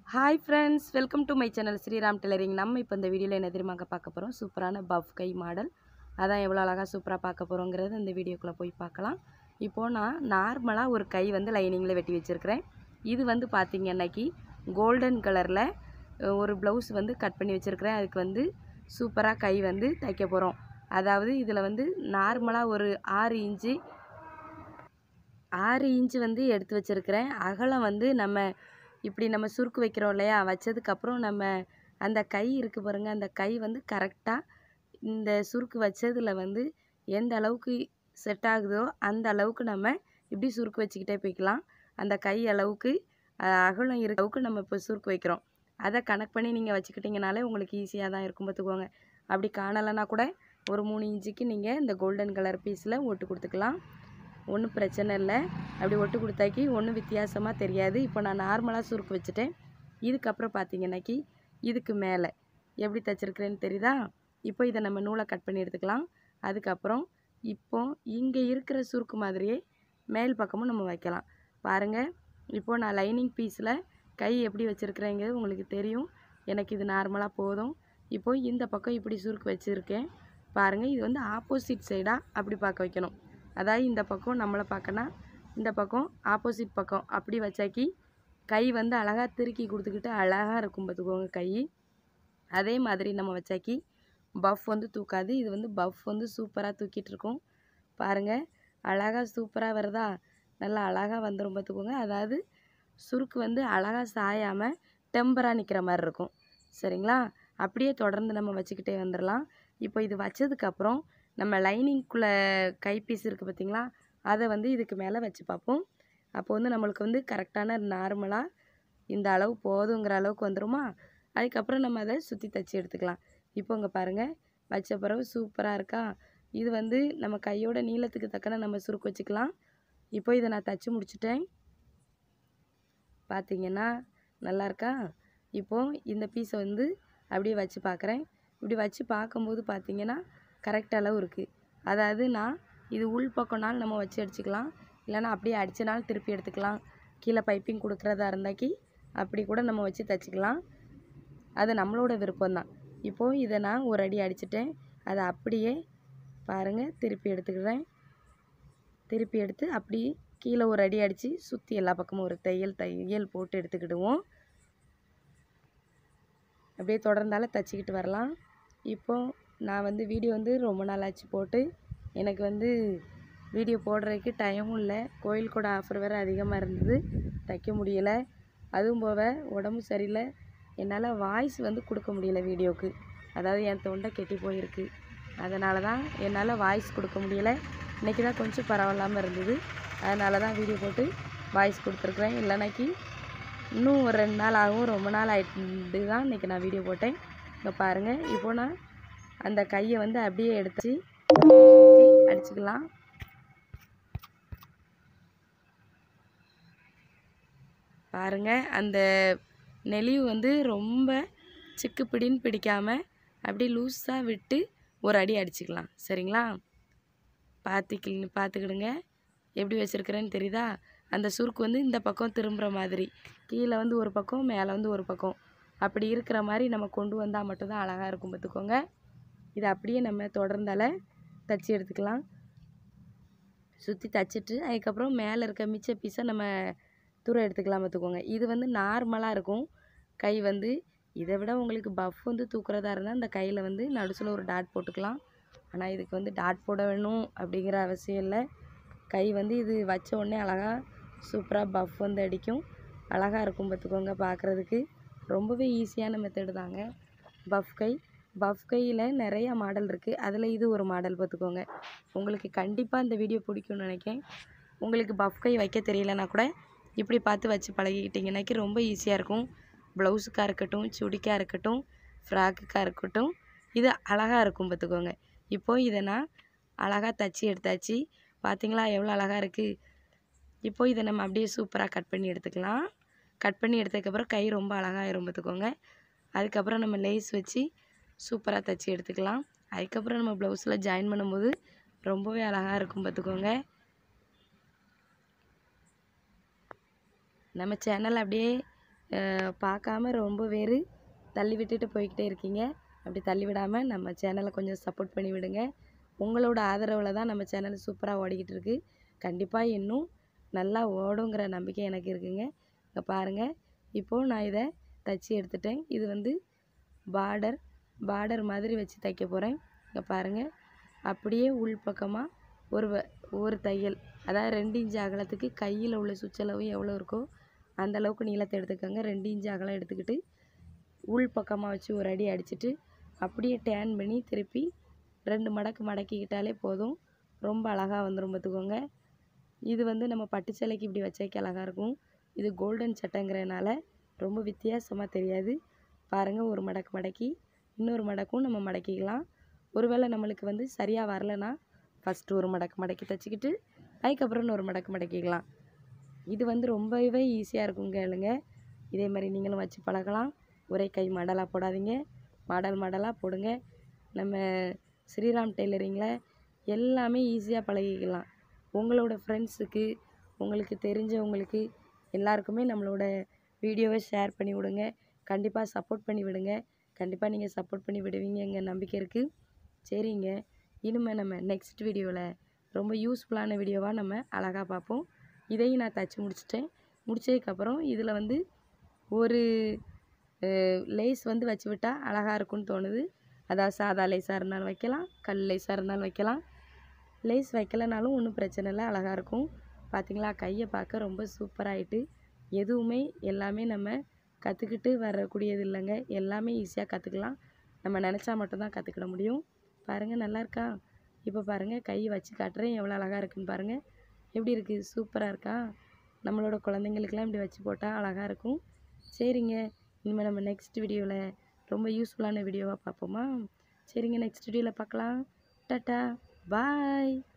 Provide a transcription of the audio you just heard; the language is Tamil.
hi friends welcome to my channel Sriram tailoring நம்ம இப்போ இந்த வீடியோவில் என்ன தெரியுமாங்க பார்க்க போகிறோம் சூப்பரான பஃப் கை மாடல் அதான் எவ்வளோ அழகாக சூப்பராக பார்க்க போகிறோங்கிறது இந்த வீடியோக்குள்ளே போய் பார்க்கலாம் இப்போது நான் நார்மலாக ஒரு கை வந்து லைனிங்கில் வெட்டி வச்சுருக்கிறேன் இது வந்து பார்த்தீங்கன்னாக்கி கோல்டன் கலரில் ஒரு ப்ளவுஸ் வந்து கட் பண்ணி வச்சுருக்கிறேன் அதுக்கு வந்து சூப்பராக கை வந்து தைக்க போகிறோம் அதாவது இதில் வந்து நார்மலாக ஒரு ஆறு இன்ச்சு ஆறு இன்ச்சு வந்து எடுத்து வச்சுருக்கிறேன் அகலம் வந்து நம்ம இப்படி நம்ம சுருக்கு வைக்கிறோம் இல்லையா வச்சதுக்கப்புறம் நம்ம அந்த கை இருக்குது பாருங்கள் அந்த கை வந்து கரெக்டாக இந்த சுருக்கு வச்சதில் வந்து எந்த அளவுக்கு செட் ஆகுதோ அந்த அளவுக்கு நம்ம இப்படி சுருக்கு வச்சுக்கிட்டே போய்க்கலாம் அந்த கை அளவுக்கு அஹ், அகலம் இருக்க அளவுக்கு நம்ம இப்போ சுருக்கு வைக்கிறோம் அதை கணக்கு பண்ணி நீங்கள் வச்சுக்கிட்டிங்கனாலே உங்களுக்கு ஈஸியாக தான் இருக்கும் பார்த்துக்கோங்க அப்படி காணலைன்னா கூட ஒரு மூணு இன்ச்சுக்கு நீங்கள் இந்த கோல்டன் கலர் பீஸில் ஒட்டு கொடுத்துக்கலாம் ஒன்றும் பிரச்சனை இல்லை அப்படி ஒட்டு கொடுத்தாக்கி ஒன்றும் வித்தியாசமாக தெரியாது இப்போ நான் நார்மலாக சுருக்கு வச்சுட்டேன் இதுக்கப்புறம் பார்த்தீங்கன்னாக்கி இதுக்கு மேலே எப்படி தைச்சிருக்கிறேன்னு தெரியுதா இப்போ இதை நம்ம நூலை கட் பண்ணி எடுத்துக்கலாம் அதுக்கப்புறம் இப்போ இங்கே இருக்கிற சுருக்கு மாதிரியே மேல் பக்கமும் நம்ம வைக்கலாம் பாருங்கள் இப்போது நான் லைனிங் பீஸில் கை எப்படி வச்சுருக்கிறேங்கிறது உங்களுக்கு தெரியும் எனக்கு இது நார்மலாக போதும் இப்போ இந்த பக்கம் இப்படி சுருக்கு வச்சுருக்கேன் பாருங்கள் இது வந்து ஆப்போசிட் சைடாக அப்படி பார்க்க வைக்கணும் அதாவது இந்த பக்கம் நம்மளை பார்க்கனா இந்த பக்கம் ஆப்போசிட் பக்கம் அப்படி வச்சாக்கி கை வந்து அழகாக திருக்கி கொடுத்துக்கிட்டு அழகாக இருக்கும் பார்த்துக்கோங்க கை அதே மாதிரி நம்ம வச்சாக்கி பஃப் வந்து தூக்காது இது வந்து பஃப் வந்து சூப்பராக தூக்கிட்டு இருக்கும் பாருங்கள் அழகாக சூப்பராக வருதா நல்லா அழகாக வந்துடும் பார்த்துக்கோங்க அதாவது சுருக்கு வந்து அழகாக சாயாமல் டெம்பராக நிற்கிற மாதிரி இருக்கும் சரிங்களா அப்படியே தொடர்ந்து நம்ம வச்சுக்கிட்டே வந்துடலாம் இப்போ இது வச்சதுக்கப்புறம் நம்ம லைனிங்குள்ளே கைப்பீஸ் இருக்குது பார்த்தீங்களா அதை வந்து இதுக்கு மேலே வச்சு பார்ப்போம் அப்போ வந்து நம்மளுக்கு வந்து கரெக்டான நார்மலாக இந்த அளவு போதுங்கிற அளவுக்கு வந்துருமா அதுக்கப்புறம் நம்ம அதை சுற்றி தச்சு எடுத்துக்கலாம் இப்போ இங்கே பாருங்கள் வச்ச பிறகு சூப்பராக இருக்கா இது வந்து நம்ம கையோட நீளத்துக்கு தக்கன நம்ம சுருக்கு வச்சுக்கலாம் இப்போ இதை நான் தச்சு முடிச்சிட்டேன் பார்த்தீங்கன்னா நல்லா இருக்கா இப்போது இந்த பீஸை வந்து அப்படியே வச்சு பார்க்குறேன் இப்படி வச்சு பார்க்கும்போது பார்த்தீங்கன்னா கரெக்ட் அளவு இருக்குது அதாவது நான் இது உள் பக்கம்னாலும் நம்ம வச்சு அடிச்சுக்கலாம் இல்லைன்னா அப்படியே அடிச்சனாலும் திருப்பி எடுத்துக்கலாம் கீழே பைப்பிங் கொடுக்குறதா இருந்தாக்கி அப்படி கூட நம்ம வச்சு தச்சுக்கலாம் அது நம்மளோட விருப்பம்தான் இப்போது இதை நான் ஒரு அடி அடிச்சிட்டேன் அதை அப்படியே பாருங்கள் திருப்பி எடுத்துக்கிறேன் திருப்பி எடுத்து அப்படி கீழே ஒரு அடி அடித்து சுற்றி எல்லா பக்கமும் ஒரு தையல் தையல் போட்டு எடுத்துக்கிடுவோம் அப்படியே தொடர்ந்தால தச்சிக்கிட்டு வரலாம் இப்போது நான் வந்து வீடியோ வந்து ரொம்ப நாள் ஆச்சு போட்டு எனக்கு வந்து வீடியோ போடுறதுக்கு டைமும் இல்லை கோயில் கூட ஆஃபர் வேறு அதிகமாக இருந்தது தைக்க முடியலை அதுவும் போக உடம்பு சரியில்லை என்னால் வாய்ஸ் வந்து கொடுக்க முடியல வீடியோவுக்கு அதாவது என் தொண்டை கெட்டி போயிருக்கு அதனால தான் என்னால் வாய்ஸ் கொடுக்க முடியலை இன்றைக்கி தான் கொஞ்சம் பரவாயில்லாமல் இருந்தது அதனால தான் வீடியோ போட்டு வாய்ஸ் கொடுத்துருக்குறேன் இல்லைனாக்கி இன்னும் ஒரு ரெண்டு நாள் ஆகும் ரொம்ப நாள் ஆயிட்டு தான் இன்றைக்கி நான் வீடியோ போட்டேன் இங்கே பாருங்கள் இப்போ நான் அந்த கையை வந்து அப்படியே எடுத்து சுற்றி அடிச்சுக்கலாம் பாருங்கள் அந்த நெளிவு வந்து ரொம்ப சிக்கு பிடின்னு பிடிக்காமல் அப்படியே லூஸாக விட்டு ஒரு அடி அடிச்சுக்கலாம் சரிங்களா பார்த்துக்கி பார்த்துக்கிடுங்க எப்படி வச்சுருக்கிறேன்னு தெரியுதா அந்த சுருக்கு வந்து இந்த பக்கம் திரும்புகிற மாதிரி கீழே வந்து ஒரு பக்கம் மேலே வந்து ஒரு பக்கம் அப்படி இருக்கிற மாதிரி நம்ம கொண்டு வந்தால் மட்டும்தான் அழகாக இருக்கும் பார்த்துக்கோங்க இதை அப்படியே நம்ம தொடர்ந்தால தச்சு எடுத்துக்கலாம் சுற்றி தச்சுட்டு அதுக்கப்புறம் மேலே இருக்க மிச்ச பீஸை நம்ம தூரம் எடுத்துக்கலாம் பார்த்துக்கோங்க இது வந்து நார்மலாக இருக்கும் கை வந்து இதை விட உங்களுக்கு பஃப் வந்து தூக்குறதா இருந்தால் இந்த கையில் வந்து நடுசில் ஒரு டாட் போட்டுக்கலாம் ஆனால் இதுக்கு வந்து டாட் போட வேணும் அப்படிங்கிற அவசியம் இல்லை கை வந்து இது வச்ச உடனே அழகாக சூப்பராக பஃப் வந்து அடிக்கும் அழகாக இருக்கும் பார்த்துக்கோங்க பார்க்குறதுக்கு ரொம்பவே ஈஸியான மெத்தடு தாங்க பஃப் கை பஃப் கையில் நிறைய மாடல் இருக்குது அதில் இது ஒரு மாடல் பார்த்துக்கோங்க உங்களுக்கு கண்டிப்பாக இந்த வீடியோ பிடிக்கும்னு நினைக்கிறேன் உங்களுக்கு பஃப் கை வைக்க தெரியலனா கூட இப்படி பார்த்து வச்சு பழகிக்கிட்டிங்கனாக்கி ரொம்ப ஈஸியாக இருக்கும் ப்ளவுஸுக்காக இருக்கட்டும் சுடிக்காக இருக்கட்டும் ஃப்ராக்குக்காக இருக்கட்டும் இது அழகாக இருக்கும் பார்த்துக்கோங்க இப்போது இதை நான் அழகாக தச்சு எடுத்தாச்சு பார்த்தீங்களா எவ்வளோ அழகாக இருக்குது இப்போ இதை நம்ம அப்படியே சூப்பராக கட் பண்ணி எடுத்துக்கலாம் கட் பண்ணி எடுத்ததுக்கப்புறம் கை ரொம்ப அழகாயிரும் பார்த்துக்கோங்க அதுக்கப்புறம் நம்ம லேஸ் வச்சு சூப்பராக தச்சு எடுத்துக்கலாம் அதுக்கப்புறம் நம்ம ப்ளவுஸில் ஜாயின் பண்ணும்போது ரொம்பவே அழகாக இருக்கும் பார்த்துக்கோங்க நம்ம சேனல் அப்படியே அஹ் பார்க்காம ரொம்ப பேர் தள்ளி விட்டுட்டு போய்கிட்டே இருக்கீங்க அப்படி தள்ளி விடாமல் நம்ம சேனலை கொஞ்சம் சப்போர்ட் பண்ணி விடுங்க உங்களோட ஆதரவில் தான் நம்ம சேனல் சூப்பராக ஓடிக்கிட்டு இருக்கு கண்டிப்பாக இன்னும் நல்லா ஓடுங்கிற நம்பிக்கை எனக்கு இருக்குங்க இங்கே பாருங்கள் இப்போது நான் இதை தச்சு எடுத்துட்டேன் இது வந்து பார்டர் பார்டர் மாதிரி வச்சு தைக்க போகிறேன் இங்கே பாருங்கள் அப்படியே உள் பக்கமாக ஒரு வ- ஒரு தையல் அதாவது ரெண்டு இன்ச்சு அகலத்துக்கு கையில் உள்ள சுற்றளவு எவ்வளோ இருக்கோ அந்த அளவுக்கு நீளத்தை எடுத்துக்கோங்க ரெண்டு இன்ச்சு அகலம் எடுத்துக்கிட்டு உள் பக்கமாக வச்சு ஒரு அடி அடிச்சிட்டு அப்படியே டேன் பண்ணி திருப்பி ரெண்டு மடக்கு மடக்கிக்கிட்டாலே போதும் ரொம்ப அழகாக வந்துடும் பார்த்துக்கோங்க இது வந்து நம்ம பட்டு சேலைக்கு இப்படி வச்சைக்கு அழகாக இருக்கும் இது கோல்டன் சட்டைங்கிறனால ரொம்ப வித்தியாசமாக தெரியாது பாருங்கள் ஒரு மடக்கு மடக்கி இன்னொரு மடக்கும் நம்ம மடக்கிக்கலாம் ஒருவேளை நம்மளுக்கு வந்து சரியாக வரலனா ஃபஸ்ட்டு ஒரு மடக்கு மடக்கி தைச்சிக்கிட்டு அதுக்கப்புறம் இன்னொரு மடக்கு மடக்கிக்கலாம் இது வந்து ரொம்பவே ஈஸியாக இருக்கும் கேளுங்க இதே மாதிரி நீங்களும் வச்சு பழகலாம் ஒரே கை மடலாக போடாதீங்க மாடல் மாடலாக போடுங்க நம்ம ஸ்ரீராம் டெய்லரிங்கில் எல்லாமே ஈஸியாக பழகிக்கலாம் உங்களோட ஃப்ரெண்ட்ஸுக்கு உங்களுக்கு தெரிஞ்சவங்களுக்கு எல்லாருக்குமே நம்மளோட வீடியோவை ஷேர் பண்ணி விடுங்க கண்டிப்பாக சப்போர்ட் பண்ணி விடுங்க கண்டிப்பாக நீங்கள் சப்போர்ட் பண்ணி விடுவீங்கங்க நம்பிக்கை இருக்குது சரிங்க இனிமேல் நம்ம நெக்ஸ்ட் வீடியோவில் ரொம்ப யூஸ்ஃபுல்லான வீடியோவாக நம்ம அழகாக பார்ப்போம் இதையும் நான் தச்சு முடிச்சிட்டேன் முடிச்சதுக்கப்புறம் இதில் வந்து ஒரு லேஸ் வந்து வச்சு விட்டால் அழகாக இருக்கும்னு தோணுது அதாவது சாதா லேஸாக இருந்தாலும் வைக்கலாம் கல் லேஸாக இருந்தாலும் வைக்கலாம் லேஸ் வைக்கலைனாலும் ஒன்றும் பிரச்சனை இல்லை அழகாக இருக்கும் பார்த்தீங்களா கையை பார்க்க ரொம்ப சூப்பராகிட்டு எதுவுமே எல்லாமே நம்ம கற்றுக்கிட்டு வரக்கூடியது இல்லைங்க எல்லாமே ஈஸியாக கற்றுக்கலாம் நம்ம நினச்சா மட்டும்தான் கற்றுக்கிட முடியும் பாருங்கள் நல்லா இருக்கா இப்போ பாருங்கள் கை வச்சு காட்டுறேன் எவ்வளோ அழகாக இருக்குன்னு பாருங்கள் எப்படி இருக்குது சூப்பராக இருக்கா நம்மளோட குழந்தைங்களுக்கெல்லாம் இப்படி வச்சு போட்டால் அழகாக இருக்கும் சரிங்க இனிமேல் நம்ம நெக்ஸ்ட் வீடியோவில் ரொம்ப யூஸ்ஃபுல்லான வீடியோவாக பார்ப்போமா சரிங்க நெக்ஸ்ட் வீடியோவில் பார்க்கலாம் டாட்டா பாய்